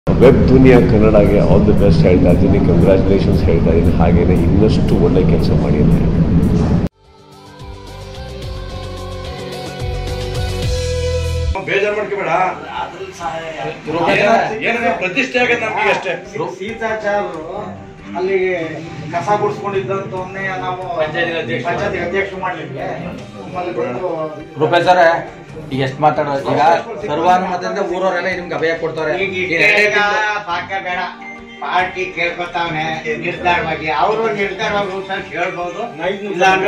web Duniya ಕನ್ನಡಗೆ all the best ಹೇಳ್ತಾ ಇದ್ದೀನಿ ಕಂಗ್ರ್ಯಾಚುಲೇಷನ್ಸ್ ಹೇಳ್ತಾ ಇದ್ದೀನಿ ಹಾಗೆಯೇ ಇನ್ನಷ್ಟು ಒಳ್ಳೆ ಕೆಲಸ ಮಾಡಿ ಅಂತ ಹೇಳ್ತೀನಿ ಬೇಜಾರು ಮಾಡ್ಕೋಬೇಡ ಏನಾದ್ರೆ ಪ್ರತಿಷ್ಠೆ ಆಗತ್ತೆ ನಮ್ಗೆ ಅಷ್ಟೇ ಸೀತಾಚಾರ್ಯರು ಅಲ್ಲಿಗೆ ಕಸ ಗುಡಿಸ್ಕೊಂಡಿದ್ದಂತವನ್ನೇ ನಾವು ಪಂಚಾಯತಿ ಅಧ್ಯಕ್ಷ ಮಾಡ್ಲಿಕ್ಕೆ ನಮ್ಮಲ್ಲಿ ಬಂದು ರೂಪೇಶ್ ಅವರೇ ಈಗ ಎಷ್ಟು ಮಾತಾಡೋ ಈಗ ಸರ್ವಾನುಮತದಿಂದ ಊರವರೆಲ್ಲ ನಿಮ್ಗೆ ಅಭಯ ಕೊಡ್ತಾರೆ ಈಗ ಈ ಎರಡೇ ಈಗ ತಿಂಗ್ಳು- ಭಾಗ್ಯ ಬೇಡ ಪಾರ್ಟಿ ಕೇಳ್ಕೊತಾವನೆ ನಿರ್ಧಾರವಾಗಿ ಅವರು ನಿರ್ಧಾರವಾಗಿ ಹೇಳ್ಬೋದು ಇಲ್ಲ ಅಂದ್ರೆ